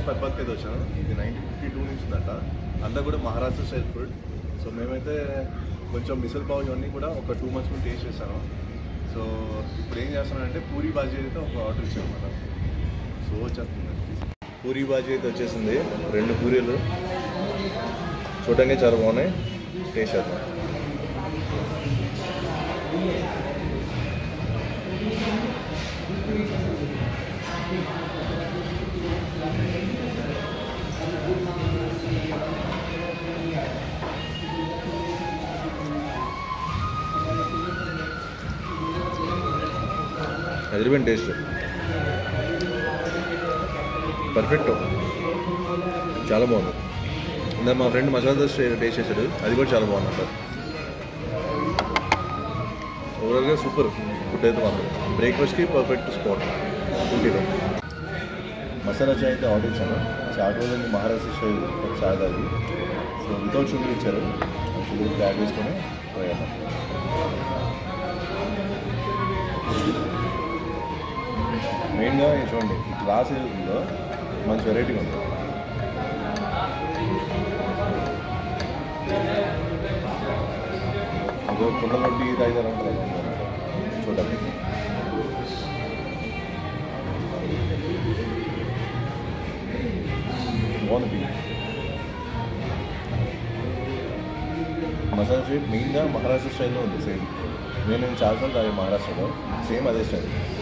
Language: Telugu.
పర్పత్కి అయితే వచ్చాను ఇది నైన్టీన్ ఫిఫ్టీ టూ నుంచి ఉందంట అంతా కూడా మహారాష్ట్ర స్టైల్ ఫుడ్ సో మేమైతే కొంచెం మిసల్ పావ్ ఇవన్నీ కూడా ఒక టూ మంత్స్ ముందు టేస్ట్ చేశాను సో ఇప్పుడు ఏం చేస్తున్నానంటే పూరి బాజీ అయితే ఒక ఆర్డర్ ఇచ్చాను అనమాట సో వచ్చేస్తుంది పూరి బాజీ అయితే వచ్చేసింది రెండు పూరీలు చూడడానికి చాలా బాగున్నాయి టేస్ట్ చేద్దాం అదిరిపోయిన టేస్ట్ పర్ఫెక్ట్ చాలా బాగుంది ఇందా మా ఫ్రెండ్ మసాలా దోశ టేస్ట్ చేశాడు అది కూడా చాలా బాగుంది అంటారు ఓవరాల్గా సూపర్ ఫుడ్ అయితే బాగుంది బ్రేక్ఫాస్ట్కి పర్ఫెక్ట్ స్పాట్ ఊటీలో మసాలా చాయ్ అయితే ఆర్డర్ ఇచ్చాను చాలా రోజులు మహారాష్ట్ర స్టైల్ చాయ్ అది సో వితౌట్ షుగర్ ఇచ్చారు షుగర్ యాడ్ చేసుకొని పోయాను మెయిన్గా ఇది చూడండి ఈ గ్లాస్ ఏదో మంచి వెరైటీగా ఉంది అదో కుండ రొట్టి తాగిదారు ఉంటుంది చూడండి బాగుంది మసాలా స్వీట్ మెయిన్గా మహారాష్ట్ర స్టైల్లో ఉంది సేమ్ నేను చాలాసార్లు తాగాను మహారాష్ట్రలో సేమ్ అదే స్టైల్